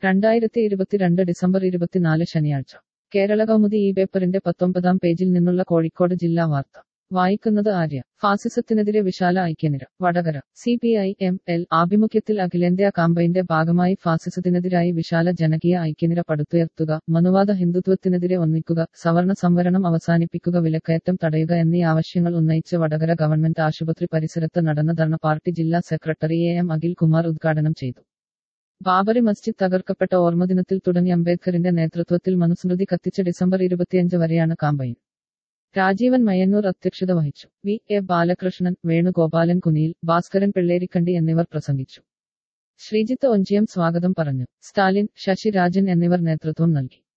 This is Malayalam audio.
രണ്ടായിരത്തി ഇരുപത്തിരണ്ട് ഡിസംബർ ഇരുപത്തിനാല് ശനിയാഴ്ച കേരള കൗമുദി ഈ പേപ്പറിന്റെ പത്തൊമ്പതാം പേജിൽ നിന്നുള്ള കോഴിക്കോട് ജില്ലാ വാർത്ത വായിക്കുന്നത് ആര്യ ഫാസിസത്തിനെതിരെ വിശാല ഐക്യനിര Vadakara C P I M L ആഭിമുഖ്യത്തിൽ അഖിലേന്ത്യാ കാമ്പയിന്റെ ഭാഗമായി ഫാസിസത്തിനെതിരായി വിശാല ജനകീയ ഐക്യനിര പടുത്തുയർത്തുക മനുവാദ ഹിന്ദുത്വത്തിനെതിരെ ഒന്നിക്കുക സവർണ സംവരണം അവസാനിപ്പിക്കുക വിലക്കയറ്റം തടയുക എന്നീ ആവശ്യങ്ങൾ ഉന്നയിച്ച് വടകര ഗവൺമെന്റ് ആശുപത്രി പരിസരത്ത് നടന്ന ധർണ പാർട്ടി ജില്ലാ secretary A M Akhil Kumar ഉദ്ഘാടനം ചെയ്തു ബാബറി മസ്ജിദ് തകർക്കപ്പെട്ട ഓർമ്മദിനത്തിൽ തുടങ്ങി അംബേദ്കറിന്റെ നേതൃത്വത്തിൽ മനുസ്മൃതി കത്തിച്ച ഡിസംബർ ഇരുപത്തിയഞ്ച് വരെയാണ് കാമ്പയിൻ രാജീവൻ മയ്യന്നൂർ അധ്യക്ഷത വഹിച്ചു വി എ ബാലകൃഷ്ണൻ വേണുഗോപാലൻ കുനിയിൽ ഭാസ്കരൻ പിള്ളേരിക്കണ്ടി എന്നിവർ പ്രസംഗിച്ചു ശ്രീജിത്ത് ഒഞ്ചിയം സ്വാഗതം പറഞ്ഞു സ്റ്റാലിൻ ശശി രാജൻ എന്നിവർ നേതൃത്വം നൽകി